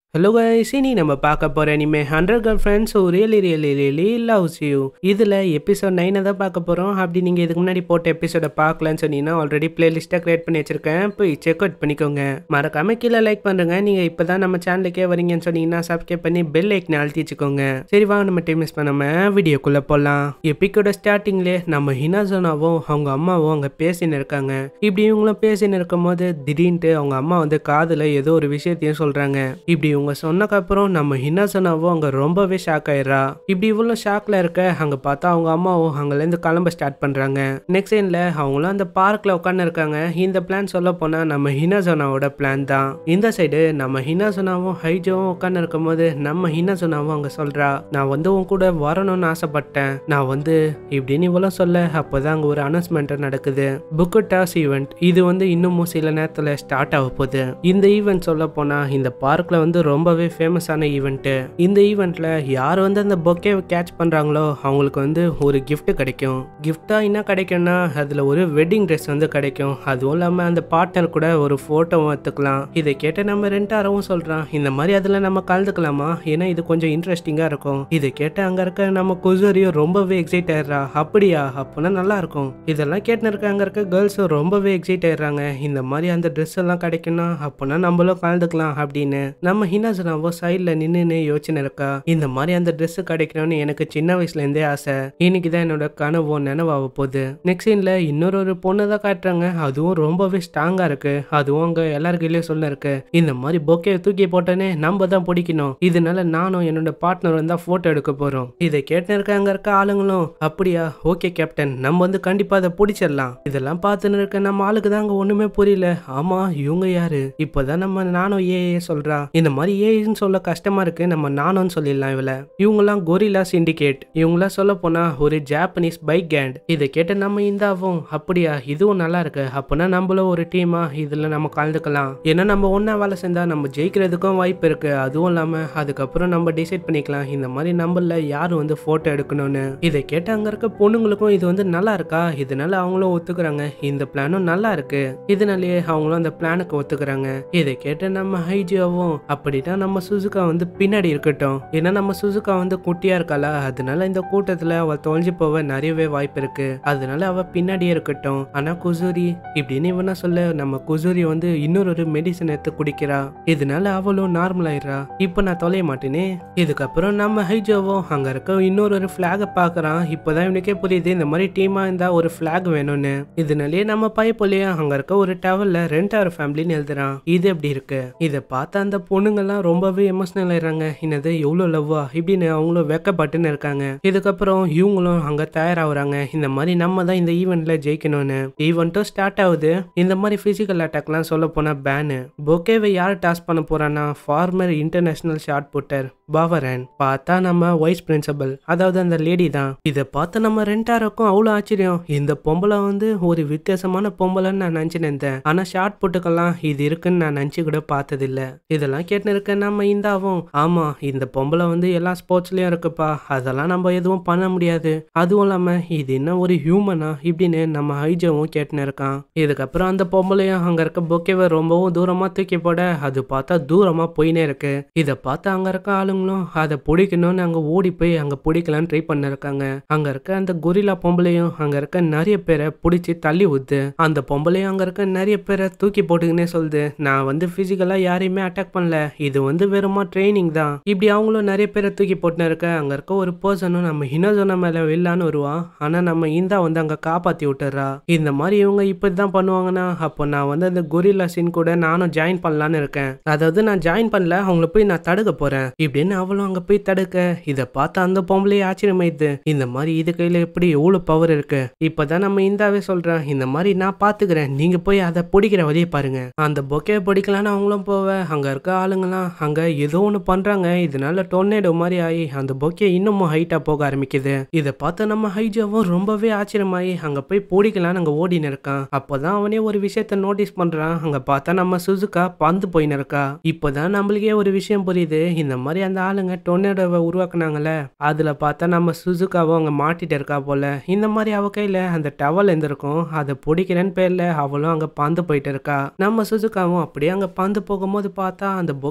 hello guys இனி நம்ம பார்க்க போகிற இனிமே hundred girl friends really really really loves you இதில் எபிசோட் நைனை தான் பார்க்க போகிறோம் அப்படி நீங்கள் இதுக்கு முன்னாடி போட்ட எபிசோட பார்க்கலன்னு சொன்னீங்கன்னா ஆல்ரெடி பிளேலிஸ்ட்டாக க்ரியேட் பண்ணி வச்சிருக்கேன் போய் செக் அவுட் பண்ணிக்கோங்க மறக்காம கீழே லைக் பண்ணுறேங்க நீங்கள் இப்போ தான் நம்ம சேனலுக்கே வரீங்கன்னு சொன்னீங்கன்னா சப்ஸ்கிரைப் பண்ணி பெல் ஐக்கனை அழுத்தி வச்சுக்கோங்க சரி வாங்க நம்ம டைம் மிஸ் பண்ணாமல் வீடியோக்குள்ளே போகலாம் எப்பிக்கோட ஸ்டார்டிங்லேயே நம்ம ஹினாசோனாவும் அவங்க அம்மாவும் அங்கே பேசின்னு இருக்காங்க இப்படி இவங்களும் பேசின்னு இருக்கும்போது திடீர்னுட்டு அவங்க அம்மா வந்து காதில் ஏதோ ஒரு விஷயத்தையும் சொல்கிறாங்க இப்படி இவங்க சொன்னக்கப்புறம் நம்ம ஹினாசனாவும் அங்கே ரொம்பவே ஷாக் ஆயிடுறா இப்படி இவ்வளோ ஷாக்ல இருக்க அங்கே பார்த்தா அவங்க அம்மாவும் அங்கேருந்து கிளம்ப ஸ்டார்ட் பண்ணுறாங்க நெக்ஸ்ட் சைனில் அவங்களும் அந்த பார்க்கில் உட்காந்து இருக்காங்க இந்த பிளான் சொல்ல போனால் நம்ம ஹினாசோனாவோட பிளான் தான் இந்த சைடு நம்ம ஹினாசோனாவும் ஹைஜோவும் உட்காந்து இருக்கும்போது நம்ம ஹினாசோனாவும் அங்கே சொல்கிறா நான் வந்து உன் கூட வரணும்னு ஆசைப்பட்டேன் நான் வந்து இப்படின்னு இவ்வளோ சொல்ல அப்போதான் அங்கே ஒரு அனௌன்ஸ்மெண்ட் நடக்குது புக்கு டாஸ் ஈவெண்ட் இது வந்து இன்னமும் சில நேரத்தில் ஸ்டார்ட் ஆக போகுது இந்த ஈவெண்ட் சொல்ல போனால் இந்த பார்க்கில் வந்து ரொம்பவே ஃபேமஸான ஈவெண்ட்டு இந்த ஈவெண்ட்டில் யார் வந்து அந்த பொக்கேவை கேட்ச் பண்ணுறாங்களோ அவங்களுக்கு வந்து ஒரு gift கிடைக்கும் கிஃப்டாக என்ன கிடைக்கும்னா அதில் ஒரு வெட்டிங் ட்ரெஸ் வந்து கிடைக்கும் அதுவும் இல்லாமல் அந்த பார்ட்னர் கூட ஒரு ஃபோட்டோவும் எடுத்துக்கலாம் இதை கேட்ட நம்ம ரெண்டாரவும் சொல்கிறான் இந்த மாதிரி அதில் நம்ம கலந்துக்கலாமா ஏன்னா இது கொஞ்சம் இன்ட்ரெஸ்டிங்காக இருக்கும் இதை கேட்டு அங்கே இருக்க நம்ம குசரியும் ரொம்பவே எக்ஸைட் ஆயிடுறா அப்படியா அப்போனா நல்லா இருக்கும் இதெல்லாம் கேட்டுன்னு இருக்க அங்கே இருக்க கேர்ள்ஸும் ரொம்பவே எக்ஸைட் ஆயிடுறாங்க இந்த மாதிரி அந்த ட்ரெஸ் எல்லாம் கிடைக்கும்னா அப்போனா நம்மளும் கலந்துக்கலாம் அப்படின்னு நம்ம ஹினாசனாவோ சைடில் நின்றுன்னு யோசனை இருக்கா இந்த மாதிரி அந்த ட்ரெஸ் கிடைக்கணும்னு எனக்கு சின்ன வயசுலேருந்தே ஆசை இன்னைக்கு தான் என்னோட கனவும் நினைவாக போகுது நெக்ஸ்ட் சீனில் இன்னொரு ஒரு பொண்ணை தான் காட்டுறாங்க அதுவும் ரொம்பவே ஸ்ட்ராங்காக இருக்கு அதுவும் அங்கே எல்லாருக்கையிலையும் சொல்ல இருக்கு இந்த மாதிரி பொக்கையை தூக்கி போட்டோன்னே நம்ம தான் பிடிக்கணும் இதனால நானும் என்னோட பார்ட்னர் வந்தா ஃபோட்டோ எடுக்க போகிறோம் இதை கேட்டு இருக்க அங்கே இருக்க ஆளுங்களும் அப்படியா ஓகே கேப்டன் நம்ம வந்து கண்டிப்பாக அதை பிடிச்சிடலாம் இதெல்லாம் பார்த்துன்னு இருக்க நம்ம ஆளுக்கு தான் அங்கே ஒன்றுமே புரியல ஆமாம் இவங்க யாரு இப்போதான் நம்ம நானும் ஏஏ சொல்றா இந்த மாதிரி ஏன்னு சொல்ல கஷ்டமா இருக்கு நம்ம நானும் சொல்லிடலாம் இவள இவங்கெல்லாம் கொரிலா சிண்டிகேட் இவங்களாம் சொல்ல போனா ஒரு ஜாப்பனீஸ் பைக் கேண்ட் இதை கேட்டு நம்ம இந்தாவும் அப்படியா இதுவும் நல்லா இருக்கு அப்போனா நம்மளும் ஒரு டீமா இதுல நம்ம கலந்துக்கலாம் ஏன்னா நம்ம ஒண்ணா வேலை செஞ்சா நம்ம ஜெயிக்கிறதுக்கும் வாய்ப்பு இருக்கு அதுவும் இல்லாம அதுக்கப்புறம் நம்ம டிசைட் பண்ணிக்கலாம் இந்த மாதிரி நம்மள யார் வந்து போட்டோ எடுக்கணும்னு இதை கேட்டு அங்க இருக்க பொண்ணுங்களுக்கும் இது வந்து நல்லா இருக்கா இதனால அவங்களும் ஒத்துக்கிறாங்க இந்த பிளானும் நல்லா இருக்கு இதனாலேயே அவங்களும் அந்த பிளானுக்கு ஒத்துக்கிறாங்க இதை கேட்டு நம்ம ஹைஜியாவும் அப்படின்னா நம்ம சுசுகா வந்து பின்னாடி இருக்கட்டும் ஏன்னா நம்ம சுசுகா வந்து குட்டியா இருக்காளா அதனால இந்த கூட்டத்துல அவ தொலைஞ்சு போக நிறையவே வாய்ப்பு இருக்கு அதனால அவ பின்னாடியே இருக்கட்டும் ஆனா குசூரி இப்படின்னு இவனா சொல்ல நம்ம குசூரி வந்து இன்னொரு ஒரு மெடிசன் எடுத்து குடிக்கிறா இதனால அவளும் நார்மல் ஆயிடுறா இப்போ நான் தொலைய மாட்டேனே இதுக்கப்புறம் நம்ம ஹைஜோவும் அங்க இருக்க இன்னொரு ஒரு பிளாக பாக்குறான் இப்போதான் இவனுக்கே புரியுது இந்த மாதிரி டீமா இருந்தா ஒரு பிளாக் வேணும்னு இதனாலேயே நம்ம பையப்பொழிய அங்க இருக்க ஒரு டவல்ல ரெண்ட் அவர் ஃபேமிலின்னு எழுதுறான் இது எப்படி இருக்கு இதை பார்த்த அந்த பொண்ணுங்கெல்லாம் ரொம்பவே எமோஷனல் ஆயிடுறாங்க என்னது எவ்வளோ லவ்வா இப்படின்னு அவங்களும் வெக்கப்பட்டுன்னு இருக்காங்க இதுக்கப்புறம் இவங்களும் அங்க தயாராகுறாங்க இந்த மாதிரி நம்ம தான் இந்த ஈவெண்ட்ல ஜெயிக்கணும்னு ஈவெண்ட்டும் ஸ்டார்ட் ஆகுது இந்த மாதிரி பிசிக்கல் அட்டாக்லாம் சொல்ல போனா பேனு பொக்கேவை யார் டாஸ் பண்ண போறான்னா ஃபார்மர் இன்டர்நேஷனல் ஷார்ட் புட்டர் பவரன் பார்த்தா நம்ம வைஸ் பிரின்சிபல் அதாவது அந்த லேடி தான் இதை பார்த்து நம்ம ரெண்டாருக்கும் அவ்வளோ ஆச்சரியம் இந்த பொம்பளை வந்து ஒரு வித்தியாசமான பொம்பளைன்னு நான் நினச்சின்னு இருந்தேன் ஆனால் ஷார்ட் புட்டுக்கெல்லாம் இது இருக்குன்னு நான் நினச்சி கூட பார்த்ததில்ல இதெல்லாம் கேட்டு இருக்க நம்ம இந்தாவும் ஆமாம் இந்த பொம்பளை வந்து எல்லா ஸ்போர்ட்ஸ்லயும் இருக்குப்பா அதெல்லாம் நம்ம எதுவும் பண்ண முடியாது அதுவும் இல்லாமல் இது என்ன ஒரு ஹியூமனா இப்படின்னு நம்ம ஹைஜவும் கேட்டுன்னு இருக்கான் இதுக்கப்புறம் அந்த பொம்பளையும் அங்கே இருக்க பொக்கேவை ரொம்பவும் தூரமாக தூக்கி போட அது பார்த்தா தூரமாக போயினே இருக்கு இதை பார்த்து அங்கே இருக்க ஆளுங்களும் அதை பிடிக்கணும்னு அங்கே ஓடி போய் அங்கே பிடிக்கலான்னு ட்ரை பண்ணிருக்காங்க அங்கே இருக்க அந்த கொரிலா பொம்பளையும் அங்கே இருக்க நிறைய பேரை பிடிச்சி தள்ளி ஊத்து அந்த பொம்பளையும் அங்கே இருக்க நிறைய பேரை தூக்கி போட்டுக்கினே சொல்லுது நான் வந்து ஃபிசிக்கலாக யாரையுமே அட்டாக் பண்ணல இது வந்து வெறுமா ட்ரைனிங் தான் இப்படி அவங்களும் நிறைய பேரை தூக்கி போட்டுன்னு இருக்க அங்கே இருக்க ஒரு பர்சனும் நம்ம ஹினோசோனா மேலே வில்லான்னு வருவான் ஆனால் நம்ம இந்தா வந்து அங்கே காப்பாற்றி விட்டுறா இந்த மாதிரி இவங்க இப்படி தான் பண்ணுவாங்கன்னா அப்போ நான் வந்து அந்த கொரில்லா சீன் கூட நானும் ஜாயின் பண்ணலான்னு இருக்கேன் அதாவது நான் ஜாயின் பண்ணல அவங்கள போய் நான் தடுக்க போறேன் இப்படின்னு அவளும் அங்கே போய் தடுக்க இதை பார்த்து அந்த பொம்பளையே ஆச்சரியமாயிடுது இந்த மாதிரி இது கையில் எப்படி எவ்வளோ பவர் இருக்கு இப்போதான் நம்ம இந்தாவே சொல்றேன் இந்த மாதிரி நான் பார்த்துக்கிறேன் நீங்க போய் அதை பிடிக்கிற வழியை பாருங்க அந்த பொக்கே பிடிக்கலான்னு அவங்களும் போவ அங்க இருக்க ஆளுங்கலாம் அங்க ஏதோ ஒன்று பண்றாங்க இதனால டொர்னேடோ மாதிரி ஆகி அந்த பொக்கே இன்னமும் ஹைட்டா போக ஆரம்பிக்குது இதை பார்த்து நம்ம ஹைஜாவும் ரொம்பவே ஆச்சரியமாயி அங்க போய் பிடிக்கலான்னு அங்க ஓடின்னு இருக்கான் அப்போதான் அவனே ஒரு விஷயத்த நோட்டீஸ் பண்றான் அங்க பார்த்தா நம்ம சுசுகா பந்து போயின்னு இருக்கா இப்போதான் நம்மளுக்கே ஒரு விஷயம் புரியுது இந்த மாதிரி அந்த ஆளுங்க டொர்னேடோவை உருவாக்குனாங்கல்ல அதுல பார்த்தா நம்ம சுசுகாவும் அங்க மாட்டிட்டு இருக்கா போல இந்த மாதிரி அவ கையில அந்த டவல் இருந்திருக்கும் அதை பிடிக்கிறேன்னு பேர்ல அவளும் அங்க பந்து போயிட்டு இருக்கா நம்ம சுசுகாவும் அப்படியே அங்க பந்து போகும்போது பார்த்தா அந்த பொக்கே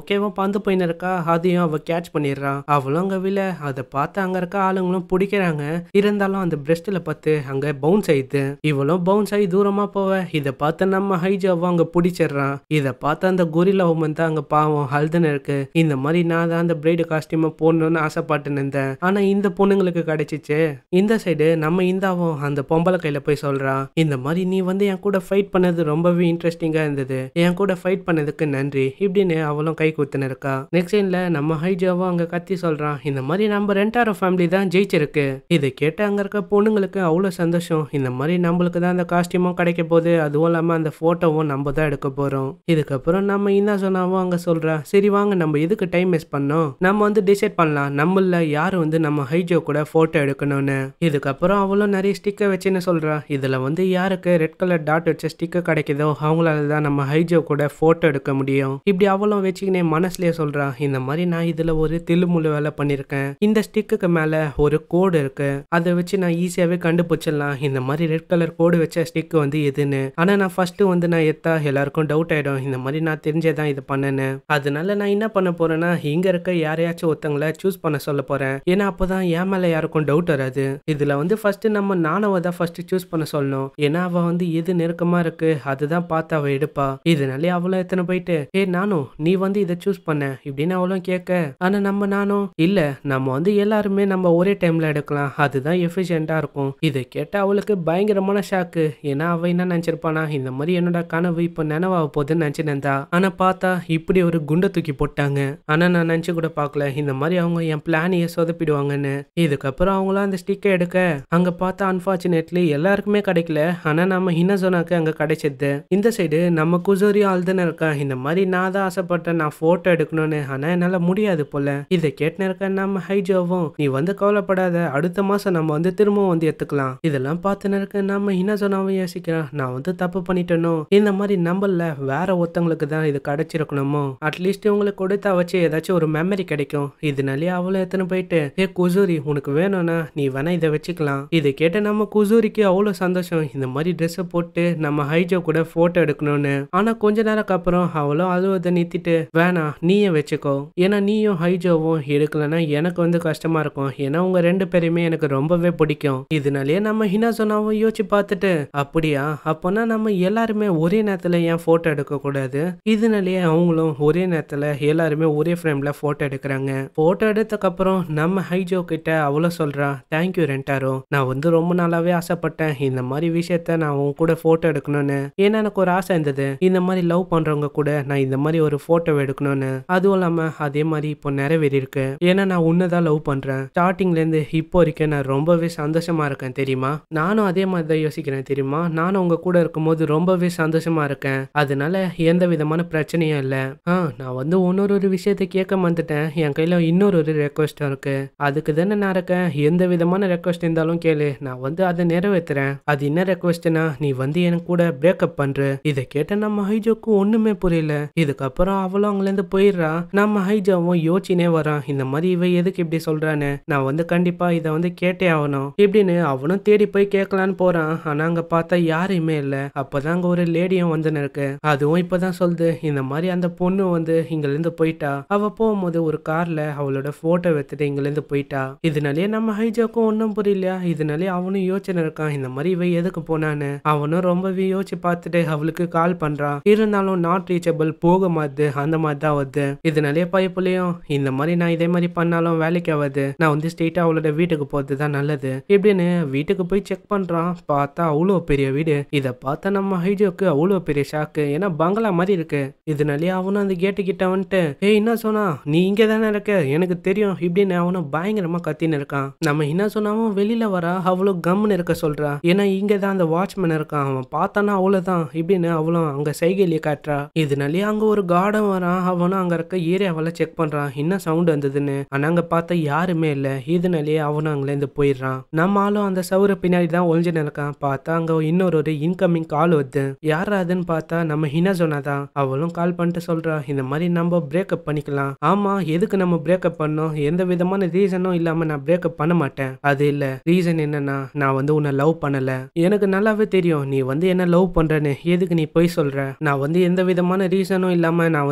மொக்கைவா பந்து போயின்னு இருக்கா அதையும் அவ கேட்ச் பண்ணிடுறான் அவளும் அங்க விழ அதை பார்த்து அங்க இருக்க ஆளுங்களும் பிடிக்கிறாங்க இருந்தாலும் அந்த பிரஸ்ட்ல பார்த்து அங்க பவுன்ஸ் ஆயிடுது இவளும் பவுன்ஸ் ஆகி தூரமா போவ இதை பார்த்து நம்ம ஹைஜாவும் அங்க பிடிச்சிடுறான் இதை பார்த்து அந்த கொரிலா உமன் தான் அங்க பாவம் ஹல்துன்னு இருக்கு இந்த மாதிரி நான் தான் அந்த பிரைடு காஸ்டியூமை போடணும்னு ஆசைப்பட்டு இருந்தேன் ஆனா இந்த பொண்ணுங்களுக்கு கிடைச்சிச்சு இந்த சைடு நம்ம இந்தாவும் அந்த பொம்பளை கையில போய் சொல்றா இந்த மாதிரி நீ வந்து என் கூட ஃபைட் பண்ணது ரொம்பவே இன்ட்ரெஸ்டிங்கா இருந்தது என் கூட ஃபைட் பண்ணதுக்கு நன்றி இப்படின்னு அவளும் கை குத்துன்னு இருக்கா நெக்ஸ்ட் சைன்ல நம்ம ஹைஜாவும் அங்க கத்தி சொல்றான் இந்த மாதிரி நம்ம ரெண்டாரோ ஃபேமிலி தான் ஜெயிச்சிருக்கு இதை கேட்டு அங்க இருக்க பொண்ணுங்களுக்கு அவ்வளவு சந்தோஷம் இந்த மாதிரி நம்மளுக்கு தான் அந்த காஸ்டியூமும் கிடைக்க போகுது அதுவும் இல்லாம அந்த போட்டோவும் நம்ம தான் எடுக்க போறோம் இதுக்கப்புறம் நம்ம இன்னா சொன்னாவும் அங்க சொல்றா சரி வாங்க நம்ம எதுக்கு டைம் வேஸ்ட் பண்ணோம் நம்ம வந்து டிசைட் பண்ணலாம் நம்மள யாரு வந்து நம்ம ஹைஜோ கூட போட்டோ எடுக்கணும்னு இதுக்கப்புறம் அவளும் நிறைய ஸ்டிக்கர் வச்சுன்னு சொல்றா இதுல வந்து யாருக்கு ரெட் கலர் டாட் வச்ச ஸ்டிக்கர் கிடைக்குதோ அவங்களால தான் நம்ம ஹைஜோ கூட போட்டோ எடுக்க முடியும் இப்படி அவளும் வச்சுக்கினே மனசுலயே சொல்றா இந்த மாதிரி நான் இதுல ஒரு தில்லுமுள்ளு வேலை பண்ணிருக்கேன் இந்த ஸ்டிக்குக்கு மேல ஒரு கோடு இருக்கு அதை வச்சு நான் ஈஸியாவே கண்டுபிடிச்சிடலாம் இந்த மாதிரி ரெட் கலர் கோடு வச்ச ஸ்டிக் வந்து எதுன்னு ஆனா நான் ஃபர்ஸ்ட் வந்து நான் எத்தா எல்லாருக்கும் டவுட் ஆயிடும் இந்த மாதிரி நான் தெரிஞ்சே தான் இது பண்ணேன்னு அதனால நான் என்ன பண்ண போறேன்னா இங்க இருக்க யாரையாச்சும் ஒருத்தங்களை சூஸ் பண்ண சொல்ல போறேன் ஏன்னா அப்பதான் என் மேல யாருக்கும் டவுட் வராது இதுல வந்து ஃபர்ஸ்ட் நம்ம நானவ தான் ஃபர்ஸ்ட் சூஸ் பண்ண சொல்லணும் ஏன்னா அவ வந்து எது நெருக்கமா இருக்கு அதுதான் பார்த்து அவ எடுப்பா இதனாலே அவளும் எத்தனை போயிட்டு ஏ நானும் நீ வந்து இதை சூஸ் பண்ண இப்படின்னு அவளும் கேட்க ஆனா நம்ம நானும் இல்ல நம்ம வந்து எல்லாருமே நம்ம ஒரே டைம்ல எடுக்கலாம் அதுதான் எஃபிஷியண்டா இருக்கும் இதை கேட்ட அவளுக்கு பயங்கரமான ஷாக்கு ஏன்னா அவ என்ன நினைச்சிருப்பானா இந்த மாதிரி என்னோட கனவு இப்ப நினைவாக போகுதுன்னு நினைச்சிருந்தா ஆனா பார்த்தா இப்படி ஒரு குண்டை தூக்கி போட்டாங்க ஆனா நான் நினைச்சு கூட பார்க்கல இந்த மாதிரி அவங்க என் பிளானையே சொதப்பிடுவாங்கன்னு இதுக்கப்புறம் அவங்களும் அந்த ஸ்டிக்கை எடுக்க அங்க பார்த்தா அன்பார்ச்சுனேட்லி எல்லாருக்குமே கிடைக்கல ஆனா நம்ம ஹினசோனாக்கு அங்க கிடைச்சது இந்த சைடு நம்ம குசோரி ஆல்துன்னு இருக்கா இந்த மாதிரி நான் தான் ஆசைப்பட்டேன் நான் போட்டோ எடுக்கணும்னு ஆனா என்னால முடியாது போல இதை கேட்டுன்னு இருக்க நம்ம ஹைஜோவும் நீ வந்து கவலைப்படாத அடுத்த மாசம் நம்ம வந்து திரும்பவும் வந்து எடுத்துக்கலாம் இதெல்லாம் பார்த்துன்னு இருக்க நம்ம ஹினசோனாவும் யோசிக்கிறான் நான் வந்து தப்பு பண்ணிட்டேனோ இந்த மாதிரி நம்பல வேற ஒருத்தவங்களுக்கு தான் இது கிடைச்சிருக்கணுமோ அட்லீஸ்ட் உங்களுக்கு கொடுத்தா வச்சு ஏதாச்சும் ஒரு மெமரி கிடைக்கும் இதனாலே அவளும் எத்தனை போயிட்டு ஏ குசூரி உனக்கு வேணும்னா நீ வேணா இதை வச்சுக்கலாம் இதை கேட்ட நம்ம குசூரிக்கு அவ்வளோ சந்தோஷம் இந்த மாதிரி ட்ரெஸ்ஸை போட்டு நம்ம ஹைஜோ கூட போட்டோ எடுக்கணும்னு ஆனா கொஞ்ச நேரத்துக்கு அப்புறம் அவளும் அழுவதை நிறுத்திட்டு வேணாம் நீயே வச்சுக்கோ ஏன்னா நீயும் ஹைஜோவும் எடுக்கலன்னா எனக்கு வந்து கஷ்டமா இருக்கும் ஏன்னா உங்க ரெண்டு பேருமே எனக்கு ரொம்பவே பிடிக்கும் இதனாலேயே நம்ம ஹினாசோனாவும் யோசிச்சு பார்த்துட்டு அப்படியா அப்போனா நம்ம எல்லாருமே ஒரே நேரத்துல ஏன் போட்டோ எடுக்க கூடாது இதனாலேயே அவங்களும் ஒரே நேரத்துல எல்லாருமே ஒரே ஃப்ரேம்ல போட்டோ எடுக்கிறாங்க போட்டோ எடுத்ததுக்கு அப்புறம் நம்ம ஹைஜோ கிட்ட அவ்வளோ சொல்றா தேங்க்யூ ரெண்டாரோ நான் வந்து ரொம்ப நாளாவே ஆசைப்பட்டேன் இந்த மாதிரி விஷயத்த நான் உன் கூட போட்டோ எடுக்கணும்னு ஏன்னா எனக்கு ஒரு ஆசை இருந்தது இந்த மாதிரி லவ் பண்றவங்க கூட நான் இந்த மாதிரி ஒரு போட்டோ எடுக்கணும்னு அதுவும் இல்லாம அதே மாதிரி இப்போ நிறைவேறி இருக்கு ஏன்னா நான் உன்னதான் லவ் பண்றேன் ஸ்டார்டிங்ல இருந்து இப்போ வரைக்கும் நான் ரொம்பவே சந்தோஷமா இருக்கேன் தெரியுமா நானும் அதே மாதிரி தான் யோசிக்கிறேன் தெரியுமா நானும் உங்க கூட இருக்கும்போது ரொம்பவே சந்தோஷமா இருக்கேன் அதனால எந்த விதமான பிரச்சனையும் இல்லை ஆ நான் வந்து இன்னொரு ஒரு விஷயத்தை கேட்க வந்துட்டேன் என் கையில இன்னொரு ஒரு ரெக்வஸ்ட் இருக்கு அதுக்கு தானே நான் இருக்கேன் எந்த விதமான ரெக்வஸ்ட் இருந்தாலும் கேளு நான் வந்து அதை நிறைவேத்துறேன் அது என்ன ரெக்வஸ்ட்னா நீ வந்து எனக்கு கூட பிரேக்கப் பண்ற இதை கேட்ட நம்ம ஹைஜோக்கு ஒண்ணுமே புரியல இதுக்கப்புறம் அவளும் அங்கிருந்து போயிடுறா நம்ம ஹைஜாவும் யோசிச்சுனே வரான் இந்த மாதிரி இவ எதுக்கு இப்படி சொல்றான்னு நான் வந்து கண்டிப்பா இதை வந்து கேட்டே ஆகணும் இப்படின்னு அவனும் தேடி போய் கேட்கலான்னு போறான் ஆனா அங்க பார்த்தா யாரையுமே இல்ல அப்பதான் அங்க ஒரு லேடியும் வந்துன்னு இருக்கு அதுவும் இப்பதான் சொல்லுது இந்த மாதிரி அந்த பொண்ணு வந்து இங்க இருந்து போயிட்டா அவ போகும்போது ஒரு கார்ல அவளோட போட்டோ எடுத்துட்டு இங்க இருந்து போயிட்டா இதனாலேயே நம்ம ஹைஜாக்கும் ஒன்றும் புரியலையா இதனாலே அவனும் யோசனை இருக்கான் இந்த மாதிரி இவ எதுக்கு போனான்னு அவனும் ரொம்பவே யோசிச்சு பார்த்துட்டு அவளுக்கு கால் பண்றான் இருந்தாலும் நாட் ரீச்சபிள் போக மாட்டுது அந்த மாதிரி தான் வருது இதனாலே பயப்புலையும் இந்த மாதிரி நான் இதே மாதிரி பண்ணாலும் வேலைக்கு ஆகாது நான் வந்து ஸ்ட்ரெயிட்டா அவளோட வீட்டுக்கு போறது தான் நல்லது இப்படின்னு வீட்டுக்கு போய் செக் பண்றான் பார்த்தா அவ்வளோ பெரிய வீடு இதை பார்த்தா நம்ம ஹைஜோக்கு அவ்வளோ பெரிய ஷாக்கு ஏன்னா பங்களா மாதிரி இருக்கு இதனாலே அவனும் அந்த கேட்டு கிட்ட வந்துட்டு ஏய் என்ன சொன்னா நீ இங்கே தானே இருக்க எனக்கு தெரியும் இப்படின்னு அவனும் பயங்கரமா கத்தின்னு இருக்கான் நம்ம என்ன சொன்னாவும் வெளியில வரா அவ்வளோ கம்னு இருக்க சொல்றா ஏன்னா இங்கே தான் அந்த வாட்ச்மேன் இருக்கான் அவன் பார்த்தானா அவ்வளோதான் இப்படின்னு அவளும் அங்க சைகையிலேயே காட்டுறா இதனாலே அங்க ஒரு கார்டன் வரான் அவனும் அங்க இருக்க ஏரியாவெல்லாம் செக் பண்றான் என்ன சவுண்ட் வந்ததுன்னு ஆனா அங்க பார்த்தா யாருமே இல்ல இதனாலேயே அவனும் அங்கிலேருந்து போயிடுறான் நம்ம ஆளும் அந்த சவுர பின்னாடி தான் ஒளிஞ்சுன்னு இருக்கான் பார்த்தா அங்க இன்னொரு ஒரு இன்கமிங் கால் வருது யாரா அதுன்னு பார்த்தா நம்ம ஹினாசோனா தான் அவளும் கால் பண்ணிட்டு சொல்றா இந்த மாதிரி நம்ம பிரேக்கப் பண்ணிக்கலாம் ஆமா எதுக்கு நம்ம பிரேக்கப் பண்ணோம் எந்த விதமான ரீசனும் இல்லாம நான் பிரேக்கப் பண்ண மாட்டேன் அது இல்ல ரீசன் என்னன்னா நான் வந்து உன்னை லவ் பண்ணல எனக்கு நல்லாவே தெரியும் நீ வந்து என்ன லவ் பண்றேன்னு எதுக்கு நீ போய் சொல்ற நான் வந்து எந்த விதமான ரீசனும் இல்லாம நான் வந்து இங்க இருந்து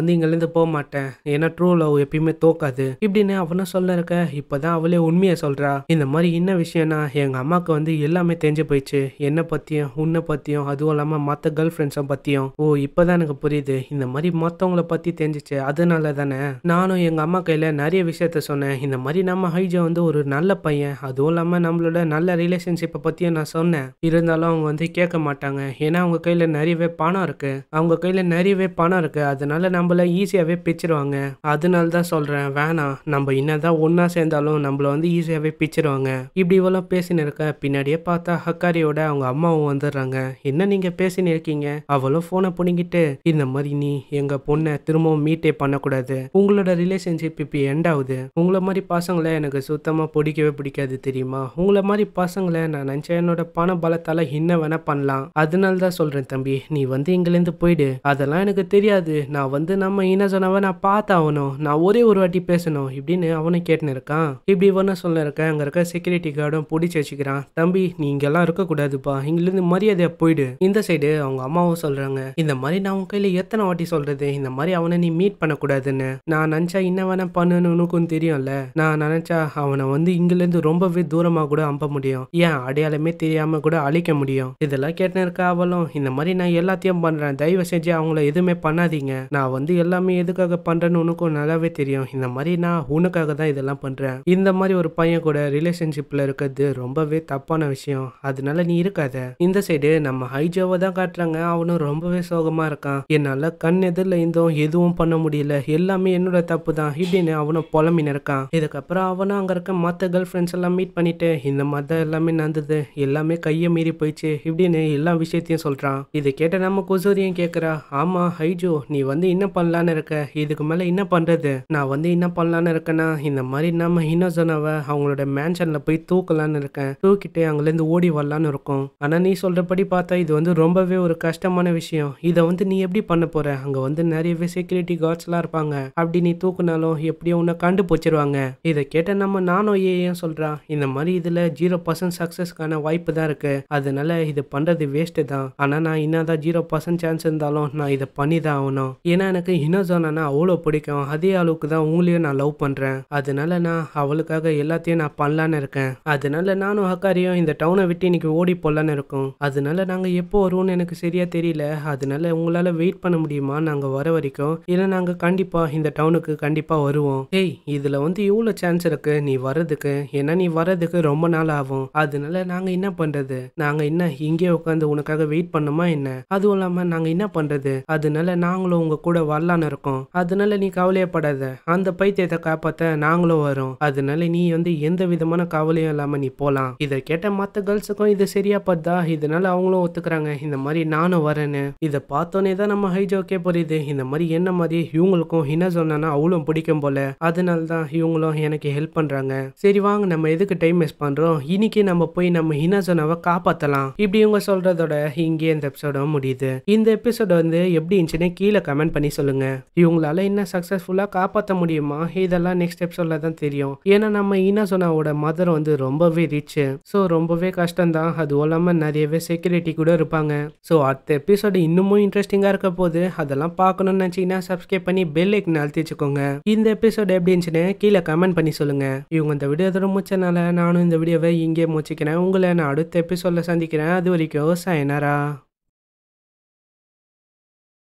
போக மாட்டேன் ஏன்னா ட்ரூ லவ் எப்பயுமே தோக்காது இப்படின்னு அவனும் சொல்ல இருக்க இப்பதான் அவளே உண்மையை சொல்றா இந்த மாதிரி என்ன விஷயம்னா எங்க அம்மாவுக்கு வந்து எல்லாமே தெரிஞ்சு போயிடுச்சு என்ன பத்தியும் உன்னை பத்தியும் அதுவும் இல்லாம மத்த கேர்ள் ஃப்ரெண்ட்ஸை பத்தியும் ஓ இப்பதான் எனக்கு புரியுது இந்த மாதிரி மத்தவங்கள பத்தி தெரிஞ்சிச்சு அதனால தானே நானும் எங்க அம்மா கையில நிறைய விஷயத்த சொன்னேன் இந்த மாதிரி நம்ம ஹைஜா வந்து ஒரு நல்ல பையன் அதுவும் இல்லாம நம்மளோட நல்ல ரிலேஷன்ஷிப்பை பத்தியும் நான் சொன்னேன் இருந்தாலும் அவங்க வந்து கேட்க மாட்டாங்க ஏன்னா அவங்க கையில நிறையவே பணம் இருக்கு அவங்க கையில நிறையவே பணம் இருக்கு அதனால நம்மள ஈஸியாவே பிச்சிருவாங்க அதனால தான் சொல்றேன் வேணாம் நம்ம என்னதான் ஒண்ணா சேர்ந்தாலும் நம்மள வந்து ஈஸியாவே பிச்சிருவாங்க இப்படி இவ்வளோ பேசின்னு இருக்க பின்னாடியே பார்த்தா ஹக்காரியோட அவங்க அம்மாவும் வந்துடுறாங்க என்ன நீங்க பேசின்னு இருக்கீங்க அவளும் போனை புடுங்கிட்டு இந்த மாதிரி நீ எங்க பொண்ணை திரும்பவும் மீட்டே பண்ணக்கூடாது உங்களோட ரிலேஷன்ஷிப் இப்போ எண்ட் ஆகுது உங்களை மாதிரி பசங்களை எனக்கு சுத்தமா பிடிக்கவே பிடிக்காது தெரியுமா உங்களை மாதிரி பசங்களை நான் நினைச்சேன் என்னோட பண பலத்தால என்ன வேணா பண்ணலாம் அதனால தான் சொல்றேன் தம்பி நீ வந்து இங்கிலேருந்து போயிடு அதெல்லாம் எனக்கு தெரியாது நான் வந்து நம்ம என்ன சொன்னவன் நான் பார்த்தாகணும் நான் ஒரே ஒரு வாட்டி பேசணும் இப்படின்னு அவனும் கேட்டுன்னு இருக்கான் இப்படி இவனை சொல்ல இருக்க அங்க இருக்க செக்யூரிட்டி கார்டும் பிடிச்சி வச்சுக்கிறான் தம்பி நீ இங்கெல்லாம் இருக்கக்கூடாதுப்பா இங்கிலிருந்து மரியாதையா போயிடு இந்த சைடு அவங்க அம்மாவும் சொல்றாங்க இந்த மாதிரி நான் உன் கையில எத்தனை வாட்டி சொல்றது இந்த மாதிரி அவனை நீ மீட் பண்ணக்கூடாதுன்னு நான் நினைச்சா என்ன வேணா பண்ணுன்னு உனக்கும் தெரியும்ல நான் நினைச்சா அவனை வந்து இங்கிலிருந்து ரொம்பவே தூரமா கூட அனுப்ப முடியும் ஏன் அடையாளமே தெரியாம கூட அழிக்க முடியும் இதெல்லாம் கேட்டு இருக்க அவளும் இந்த மாதிரி நான் எல்லாத்தையும் பண்றேன் தயவு செஞ்சு அவங்கள எதுவுமே பண்ணாதீங்க நான் வந்து எல்லாமே எதுக்காக பண்றேன்னு உனக்கும் நல்லாவே தெரியும் இந்த மாதிரி நான் உனக்காக தான் இதெல்லாம் பண்றேன் இந்த மாதிரி ஒரு பையன் கூட ரிலேஷன்ஷிப்ல இருக்கிறது ரொம்பவே தப்பான விஷயம் அதனால நீ இருக்காத இந்த சைடு நம்ம ஹைஜோவை தான் காட்டுறாங்க அவனும் ரொம்பவே சோகமா இருக்கான் என்னால கண் எதிரில் இருந்தும் எதுவும் பண்ண முடியல எல்லாமே என்னோட தப்பு தான் இப்படின்னு அவனும் புலம்பின்னு இருக்கான் இதுக்கப்புறம் அவனும் அங்க இருக்க மத்த கேர்ள் ஃப்ரெண்ட்ஸ் எல்லாம் மீட் பண்ணிட்டு இந்த மாதிரி தான் எல்லாமே நடந்தது எல்லாமே கையை மீறி போயிடுச்சு இப்படின்னு எல்லா விஷயத்தையும் சொல்றான் இதை கேட்ட நம்ம குசூரியும் கேக்குறா ஆமா ஹைஜோ நீ வந்து என்ன பண்ணலான்னு இருக்க இதுக்கு மேல என்ன பண்றது நான் வந்து என்ன பண்ணலான்னு இருக்கேன்னா இந்த மாதிரி நம்ம இன்னோசனாவை அவங்களோட மேன்ஷன்ல போய் தூக்கலான்னு இருக்கேன் தூக்கிட்டு அங்கிருந்து ஓடி வரலான்னு இருக்கும் ஆனா நீ சொல்றபடி பார்த்தா இது வந்து ரொம்பவே ஒரு கஷ்டமான விஷயம் இதை வந்து நீ எப்படி பண்ண போற அங்க வந்து நிறையவே செக்யூரிட்டி கார்ட்ஸ்லாம் இருப்பாங்க அப்படி நீ தூக்குனாலும் எப்படியோ உன்னை கண்டுபிடிச்சிருவாங்க இதை கேட்ட நம்ம நானும் ஏன் சொல்றான் இந்த மாதிரி இதுல ஜீரோ பர்சன்ட் சக்சஸ்க்கான வாய்ப்பு தான் இருக்கு அதனால இது பண்றது வேஸ்ட் தான் ஆனா நான் என்னதான் ஜீரோ பர்சன்ட் சான்ஸ் இருந்தாலும் நான் இதை பண்ணி தான் ஆகணும் ஏன்னா எனக்கு இன்னோசோனா அவ்வளோ பிடிக்கும் அதே அளவுக்கு தான் உங்களையும் நான் லவ் பண்றேன் அதனால நான் அவளுக்காக எல்லாத்தையும் நான் பண்ணலான்னு இருக்கேன் அதனால நானும் ஹக்காரியும் இந்த டவுனை விட்டு இன்னைக்கு ஓடி போடலான்னு இருக்கோம் அதனால நாங்க எப்போ வருவோம்னு எனக்கு சரியா தெரியல அதனால உங்களால வெயிட் பண்ண முடியுமா நாங்க வர வரைக்கும் இல்லை நாங்க கண்டிப்பா இந்த டவுனுக்கு கண்டிப்பா வருவோம் ஏய் இதுல வந்து இவ்வளோ சான்ஸ் இருக்கு நீ வர்றதுக்கு ஏன்னா நீ வர்றதுக்கு ரொம்ப நாள் ஆகும் அதனால நாங்க என்ன பண்றது நாங்க என்ன இங்கே உட்காந்து உனக்காக வெயிட் பண்ணுமா என்ன அதுவும் இல்லாம நாங்க என்ன பண்றது அதனால நாங்களும் உங்க கூட வரலான்னு இருக்கோம் அதனால நீ கவலையப்படாத அந்த பைத்தியத்தை காப்பாத்த நாங்களும் வரோம் அதனால நீ வந்து எந்த விதமான கவலையும் இல்லாம நீ போலாம் இதை கேட்ட மத்த கேர்ள்ஸுக்கும் இது சரியா பார்த்தா இதனால அவங்களும் ஒத்துக்கிறாங்க இந்த மாதிரி நானும் வரேன்னு இதை பார்த்தோன்னே தான் நம்ம ஹைஜோக்கே புரியுது இந்த மாதிரி என்ன மாதிரி இவங்களுக்கும் என்ன சொன்னா அவளும் பிடிக்கும் போல அதனால தான் இவங்களும் எனக்கு ஹெல்ப் பண்றாங்க சரி வாங்க நம்ம எதுக்கு டைம் வேஸ்ட் பண்றோம் இன்னைக்கு நம்ம போய் நம்ம ஹினாசோனாவை காப்பாத்தலாம் இப்படி இவங்க சொல்றதோட இங்கே இந்த எபிசோட முடியுது இந்த எபிசோட வந்து எப்படி இருந்துச்சுன்னு கீழே கமெண்ட் பண்ணி சொல்லுங்க இவங்களால என்ன சக்சஸ்ஃபுல்லா காப்பாற்ற முடியுமா இதெல்லாம் நெக்ஸ்ட் எபிசோட்ல தான் தெரியும் ஏன்னா நம்ம இனாசோனாவோட மதர் வந்து ரொம்பவே ரிச் ஸோ ரொம்பவே கஷ்டம் தான் அதுவும் இல்லாம நிறையவே செக்யூரிட்டி கூட இருப்பாங்க ஸோ அடுத்த எபிசோடு இன்னமும் இன்ட்ரெஸ்டிங்கா இருக்க போது அதெல்லாம் பார்க்கணும்னு நினைச்சீங்கன்னா சப்ஸ்கிரைப் பண்ணி பெல் ஐக்கன் அழுத்தி வச்சுக்கோங்க இந்த எபிசோட் எப்படி இருந்துச்சுன்னு கீழே கமெண்ட் பண்ணி சொல்லுங்க இவங்க இந்த வீடியோ இதோட முடிச்சனால நானும் இந்த வீடியோவை இங்கே முடிச்சுக்கிறேன் உங்களை நான் அடுத்த எபிசோட்ல சந்திக்கிறேன் அது வரைக்கும் சாயனாரா